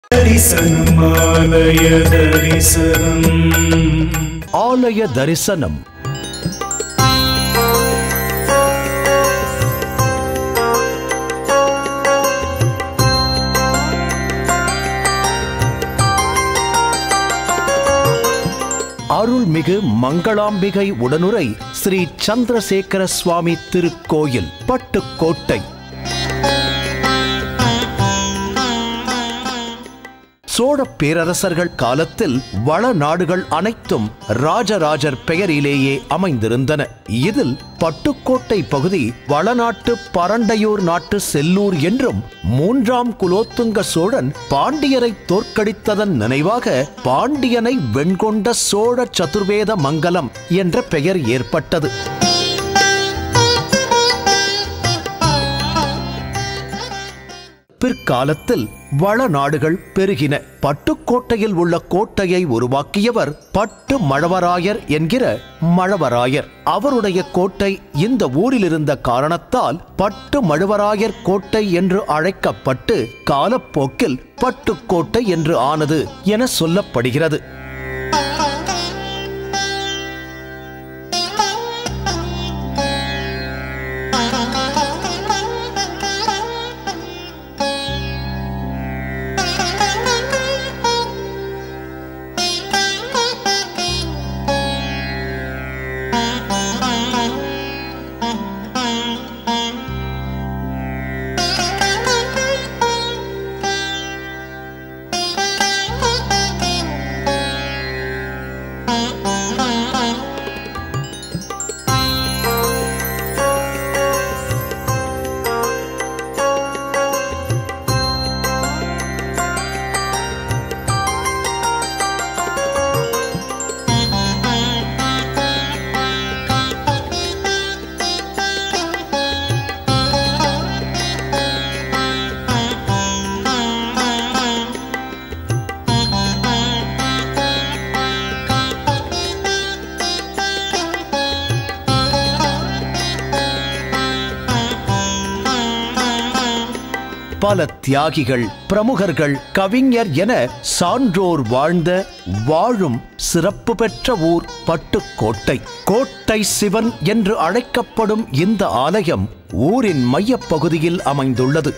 தரிசனம் ஆலய தரிசனம் ஆலய தரிசனம் அருள்மிகு மங்களாம்பிகை உடனுரை ஸ்ரீ சந்திரசேகர சுவாமி திருக்கோயில் பட்டுக்கோட்டை சோழப் பேரரசர்கள் காலத்தில் வள நாடுகள் அனைத்தும் ராஜராஜர் பெயரிலேயே அமைந்திருந்தன இதில் பட்டுக்கோட்டை பகுதி வளநாட்டு பரண்டையூர் நாட்டு செல்லூர் என்றும் மூன்றாம் குலோத்துங்க சோழன் பாண்டியரை தோற்கடித்ததன் நினைவாக பாண்டியனை வெண்கொண்ட சோழ சதுர்வேத மங்கலம் என்ற பெயர் ஏற்பட்டது பிற்காலத்தில் வள நாடுகள் பெருகின பட்டுக்கோட்டையில் உள்ள கோட்டையை உருவாக்கியவர் பட்டு மழவராயர் என்கிற மழவராயர் அவருடைய கோட்டை இந்த ஊரில் இருந்த காரணத்தால் பட்டு மழுவராயர் கோட்டை என்று அழைக்கப்பட்டு காலப்போக்கில் பட்டுக்கோட்டை என்று ஆனது என சொல்லப்படுகிறது பல தியாகிகள் பிரமுகர்கள் கவிஞர் என சான்றோர் வாழ்ந்த வாழும் சிறப்பு பெற்ற ஊர் பட்டுக்கோட்டை கோட்டை சிவன் என்று அழைக்கப்படும் இந்த ஆலயம் ஊரின் மையப்பகுதியில் அமைந்துள்ளது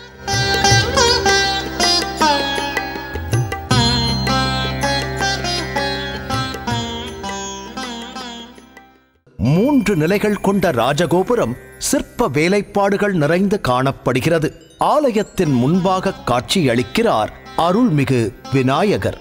மூன்று நிலைகள் கொண்ட ராஜகோபுரம் சிற்ப வேலைப்பாடுகள் நிறைந்து காணப்படுகிறது ஆலயத்தின் முன்பாக காட்சியளிக்கிறார் அருள்மிகு விநாயகர்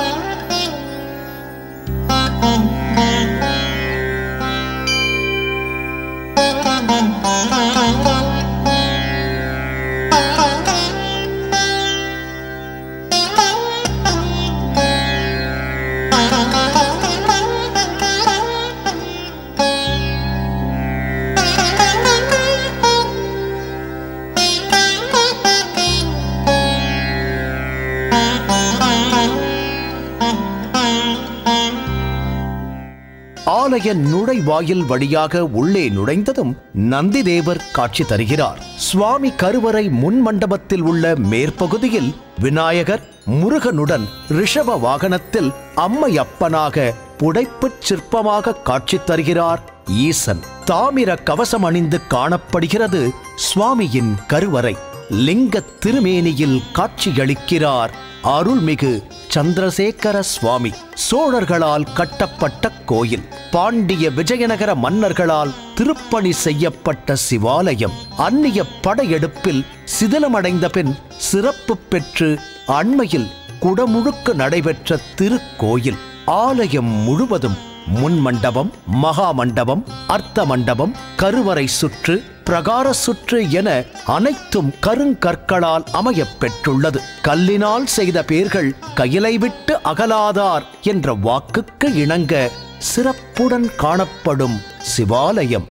ஆலய நுழைவாயில் வழியாக உள்ளே நுழைந்ததும் நந்திதேவர் காட்சி தருகிறார் சுவாமி கருவறை முன் மண்டபத்தில் உள்ள மேற்பகுதியில் விநாயகர் முருகனுடன் ரிஷப வாகனத்தில் அம்மையப்பனாக புடைப்புச் சிற்பமாக காட்சி தருகிறார் ஈசன் தாமிர கவசம் அணிந்து காணப்படுகிறது சுவாமியின் கருவறை லிங்க திருமேனியில் காட்சியளிக்கிறார் அருள்மிகு சந்திரசேகர சுவாமி சோழர்களால் கட்டப்பட்ட கோயில் பாண்டிய விஜயநகர மன்னர்களால் திருப்பணி செய்யப்பட்ட சிவாலயம் அந்நிய படையெடுப்பில் சிதிலமடைந்த பின் சிறப்பு பெற்று அண்மையில் குடமுழுக்கு நடைபெற்ற திருக்கோயில் ஆலயம் முழுவதும் முன் மண்டபம் மகா மண்டபம் அர்த்த மண்டபம் கருவறை சுற்று பிரகார சுற்று என அனைத்தும் கருங்கற்களால் அமையப் பெற்றுள்ளது கல்லினால் செய்த பேர்கள் கையிலை விட்டு அகலாதார் என்ற வாக்குக்கு இணங்க சிறப்புடன் காணப்படும் சிவாலயம்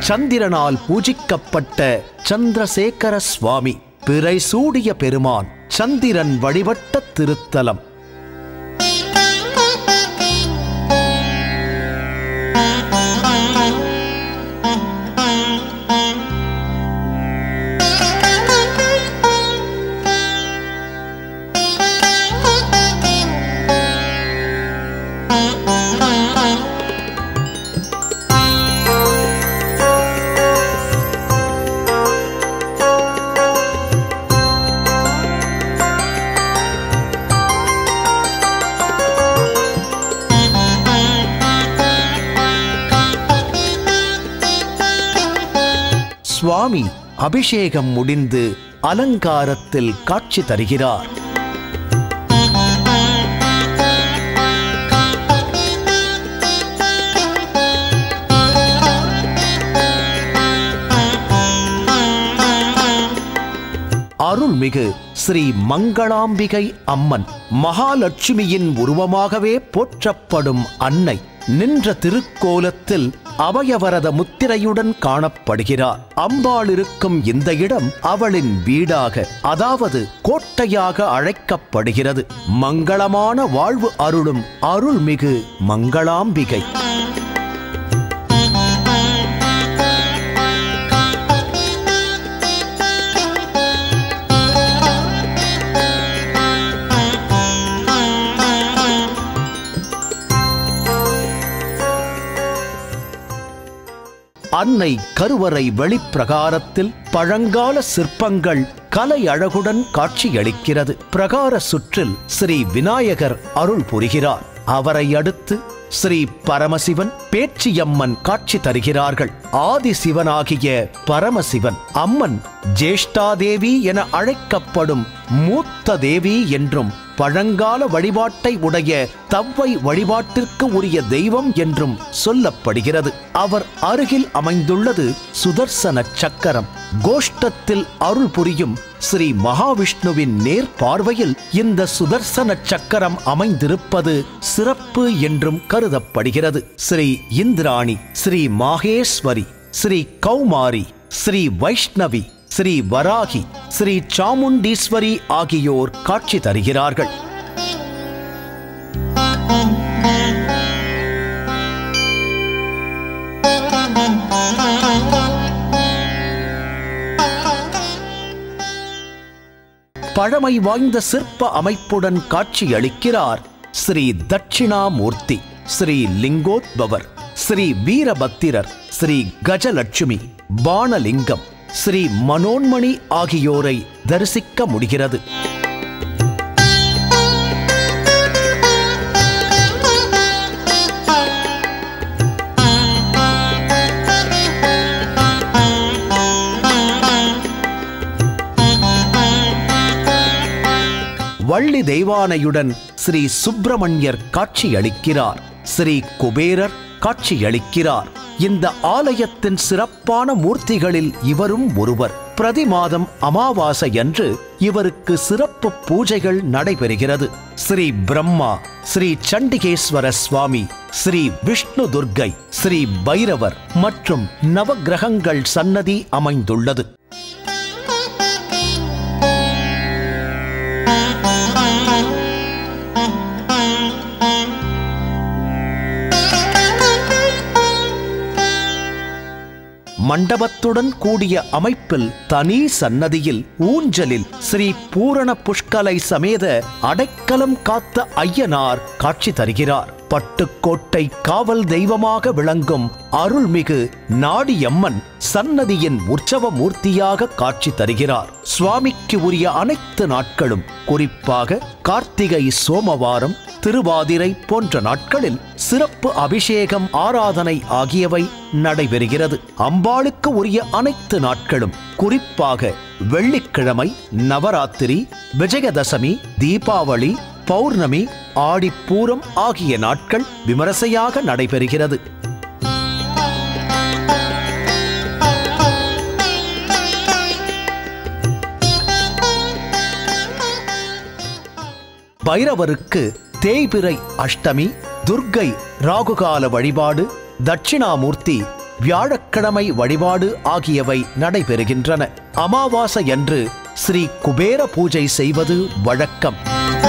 சந்திரனால் பூஜிக்கப்பட்ட சந்திரசேகர சுவாமி பிறை சூடிய பெருமான் சந்திரன் வழிபட்ட திருத்தலம் சுவாமி அபிஷேகம் முடிந்து அலங்காரத்தில் காட்சி தருகிறார் அருள்மிகு ஸ்ரீ மங்களாம்பிகை அம்மன் மகாலட்சுமியின் உருவமாகவே போற்றப்படும் அன்னை நின்ற திருக்கோலத்தில் அபயவரத முத்திரையுடன் காணப்படுகிறார் அம்பாள் இருக்கும் இந்த இடம் அவளின் வீடாக அதாவது கோட்டையாக அழைக்கப்படுகிறது மங்களமான வாழ்வு அருளும் அருள்மிகு மங்களாம்பிகை அன்னை கருவறை வெளிப்பிரகாரத்தில் பழங்கால சிற்பங்கள் கலை அழகுடன் காட்சியளிக்கிறது பிரகார சுற்றில் ஸ்ரீ விநாயகர் அருள் புரிகிறார் அவரை அடுத்து ஸ்ரீ பரமசிவன் பேச்சியம்மன் காட்சி தருகிறார்கள் ஆதி சிவனாகிய பரமசிவன் அம்மன் ஜேஷ்டாதேவி என அழைக்கப்படும் மூத்த தேவி என்றும் பழங்கால வழிபாட்டை உடைய தவ்வை வழிபாட்டிற்கு உரிய தெய்வம் என்றும் சொல்லப்படுகிறது அவர் அருகில் அமைந்துள்ளது சுதர்சன சக்கரம் கோஷ்டத்தில் அருள் புரியும் ஸ்ரீ மகாவிஷ்ணுவின் நேர் பார்வையில் இந்த சுதர்சன சக்கரம் அமைந்திருப்பது சிறப்பு என்றும் கருதப்படுகிறது ஸ்ரீ இந்திராணி ஸ்ரீ மாகேஸ்வரி ஸ்ரீ கௌமாரி ஸ்ரீ வைஷ்ணவி ஸ்ரீ வராகி ஸ்ரீ சாமுண்டீஸ்வரி ஆகியோர் காட்சி தருகிறார்கள் பழமை வாய்ந்த சிற்ப அமைப்புடன் காட்சியளிக்கிறார் ஸ்ரீ தட்சிணாமூர்த்தி ஸ்ரீ லிங்கோத்பவர் ஸ்ரீ வீரபத்திரர் ஸ்ரீ கஜலட்சுமி பானலிங்கம் ஸ்ரீ மனோன்மணி ஆகியோரை தரிசிக்க முடிகிறது வள்ளி தெய்வானையுடன் ஸ்ரீ சுப்பிரமணியர் காட்சியளிக்கிறார் ஸ்ரீ குபேரர் காட்சியளிக்கிறார் இந்த ஆலயத்தின் சிறப்பான மூர்த்திகளில் இவரும் ஒருவர் பிரதி மாதம் அமாவாசை அன்று இவருக்கு சிறப்பு பூஜைகள் நடைபெறுகிறது ஸ்ரீ பிரம்மா ஸ்ரீ சண்டிகேஸ்வர சுவாமி ஸ்ரீ விஷ்ணு துர்க்கை ஸ்ரீ பைரவர் மற்றும் நவக்கிரகங்கள் சன்னதி அமைந்துள்ளது மண்டபத்துடன் கூடிய அமைப்பில் தனி சன்னதியில் ஊஞ்சலில் ஸ்ரீ பூரண புஷ்கலை சமேத அடைக்கலம் காத்த ஐயனார் காட்சி தருகிறார் பட்டுக்கோட்டை காவல் தெய்வமாக விளங்கும் அருள்மிகு நாடியம்மன் சன்னதியின் உற்சவ மூர்த்தியாக காட்சி தருகிறார் சுவாமிக்கு உரிய அனைத்து நாட்களும் குறிப்பாக கார்த்திகை சோமவாரம் திருவாதிரை போன்ற நாட்களில் சிறப்பு அபிஷேகம் ஆராதனை ஆகியவை நடைபெறுகிறது அம்பாளுக்கு உரிய அனைத்து நாட்களும் குறிப்பாக வெள்ளிக்கிழமை நவராத்திரி விஜயதசமி தீபாவளி பௌர்ணமி ஆடிப்பூரம் ஆகிய நாட்கள் விமரிசையாக நடைபெறுகிறது பைரவருக்கு தேய்பிறை அஷ்டமி துர்க்கை ராகுகால வழிபாடு தட்சிணாமூர்த்தி வியாழக்கிழமை வழிபாடு ஆகியவை நடைபெறுகின்றன அமாவாசையன்று ஸ்ரீ குபேர பூஜை செய்வது வழக்கம்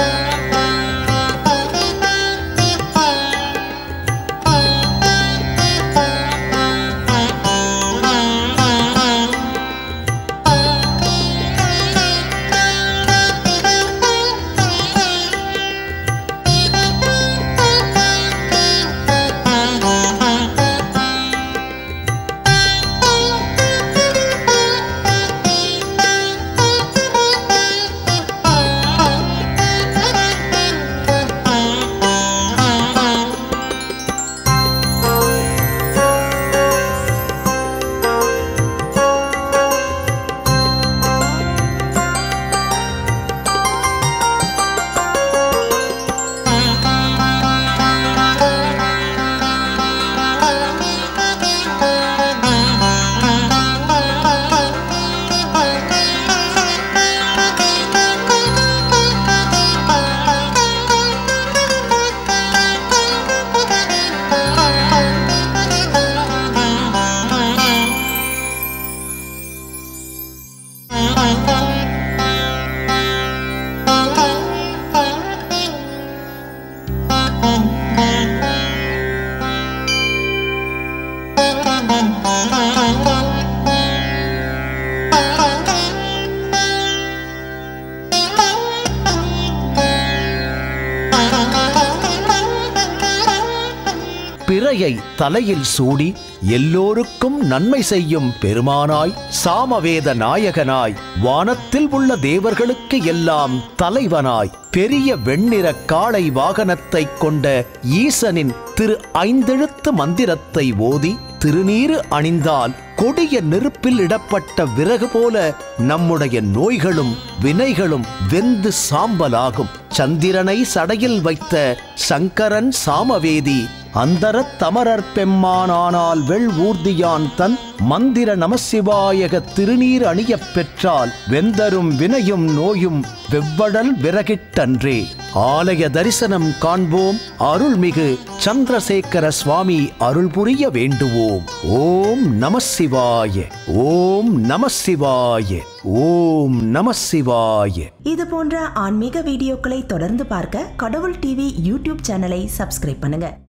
பிறையை தலையில் சூடி எல்லோருக்கும் நன்மை செய்யும் பெருமானாய் சாமவேத நாயகனாய் வானத்தில் உள்ள தேவர்களுக்கு எல்லாம் தலைவனாய் பெரிய வெண்ணிற காளை வாகனத்தைக் கொண்ட ஈசனின் திரு ஐந்தெழுத்து மந்திரத்தை ஓதி திருநீறு அணிந்தால் கொடிய நெருப்பில் இடப்பட்ட விறகு போல நம்முடைய நோய்களும் வினைகளும் வெந்து சாம்பலாகும் சந்திரனை சடையில் வைத்த சங்கரன் சாமவேதி அந்தரத் தமரர் பெம்மானானால் வெள் ஊர்தியான் தன் மந்திர நமசிவாயக திருநீர் அணியப் பெற்றால் வெந்தரும் வினையும் நோயும் வெவ்வடல் விறகிட்டன்றே ஆலய தரிசனம் காண்போம் அருள்மிகு சந்திரசேகர சுவாமி அருள் புரிய வேண்டுவோம் ஓம் நம சிவாய ஓம் நம சிவாய ஓம் நம சிவாய இது போன்ற ஆன்மீக வீடியோக்களை தொடர்ந்து பார்க்க கடவுள் டிவி யூடியூப் சேனலை சப்ஸ்கிரைப் பண்ணுங்க